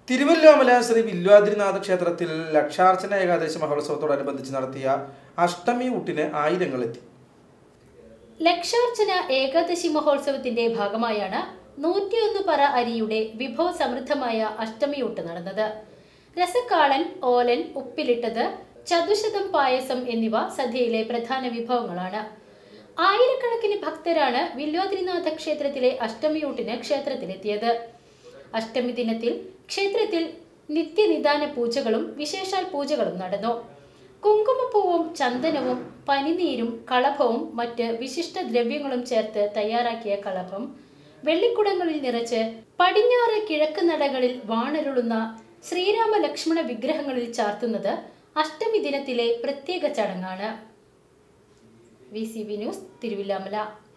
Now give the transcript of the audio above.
തിരുവല്ലോമല ശ്രീ വില്വാദ്രിനാഥ ക്ഷേത്രത്തിൽ ലക്ഷാർച്ചന ഏകാദശി മഹോത്സവത്തോടനുബന്ധിച്ച് നടത്തിയ അഷ്ടമി ഊട്ടിന് ആയിരങ്ങൾ എത്തി ലക്ഷാർച്ചന ഏകാദശി മഹോത്സവത്തിന്റെ ഭാഗമായാണ് നൂറ്റിയൊന്ന് പറ അരിയുടെ വിഭവ സമൃദ്ധമായ അഷ്ടമിയൂട്ട് നടന്നത് രസക്കാളൻ ഓലൻ ഉപ്പിലിട്ടത് ചതുശതം പായസം എന്നിവ സദ്യയിലെ പ്രധാന വിഭവങ്ങളാണ് ആയിരക്കണക്കിന് ഭക്തരാണ് വില്വാദ്രിനാഥ ക്ഷേത്രത്തിലെ അഷ്ടമിയൂട്ടിന് ക്ഷേത്രത്തിലെത്തിയത് അഷ്ടമി ദിനത്തിൽ ക്ഷേത്രത്തിൽ നിത്യനിദാന പൂജകളും വിശേഷാൽ പൂജകളും നടന്നു കുങ്കുമപ്പൂവും ചന്ദനവും പനിനീരും കളഭവും മറ്റ് വിശിഷ്ട ദ്രവ്യങ്ങളും ചേർത്ത് തയ്യാറാക്കിയ കളഭം വെള്ളിക്കുടങ്ങളിൽ നിറച്ച് പടിഞ്ഞാറ് കിഴക്ക് നടകളിൽ വാണരുളുന്ന ശ്രീരാമ ലക്ഷ്മണ വിഗ്രഹങ്ങളിൽ ചാർത്തുന്നത് അഷ്ടമി ദിനത്തിലെ പ്രത്യേക ചടങ്ങാണ് V C V news Thiruvilwamala